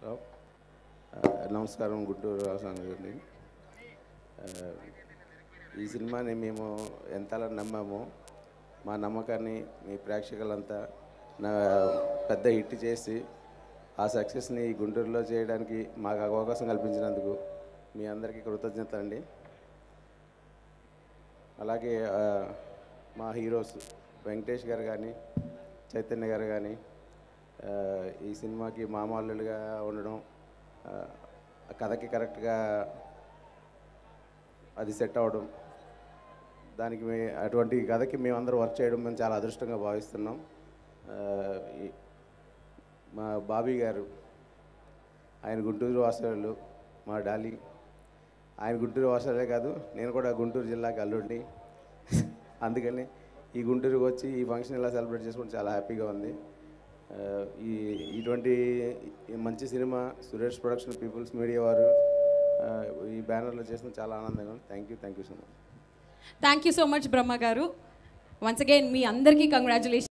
రావు ఆ, నమస్కారం గుంటూరు రావుస్వామి గారిని ఆ, ఈ సినిమాని మేము ఎంతలా నమ్మామో మా నమ్మకాన్ని మీ ప్రేక్షకులంతా నా పెద్ద హిట్ చేసి ఆ సక్సెస్ని ఈ గుంటూరులో చేయడానికి మాకు అవకాశం కల్పించినందుకు మీ అందరికీ కృతజ్ఞత అండి అలాగే ఆ, మా హీరోస్ వెంకటేష్ గారు కానీ చైతన్య గారు కానీ ఆ, ఈ సినిమాకి మామూలుగా ఉండడం ఆ, ఆ కథకి కరెక్ట్గా అది సెట్ అవ్వడం దానికి మే అటువంటి కథకి మేమందరం వర్క్ చేయడం మేము చాలా అదృష్టంగా భావిస్తున్నాం ఆ, ఈ- మా బాబీ గారు ఆయన గుంటూరు వాసాలు మా డార్లింగ్ ఆయన గుంటూరు వాసాలే కాదు నేను కూడా గుంటూరు జిల్లాకి అల్లుడిని అందుకని ఈ గుంటూరుకి వచ్చి ఈ ఫంక్షన్ ఇలా సెలబ్రేట్ చేసుకోవడం చాలా హ్యాపీగా ఉంది ఆ, ఈ ఇటువంటి ఈ మంచి cinema Suresh production peoples media వారు ఆ, ఈ బ్యానర్లో చేసిన చాలా ఆనందంగా ఉంది thank you thank you so much thank you so much Brahma గారు వన్స్ అగైన్ మీ అందరికీ కంగ్రాచులేషన్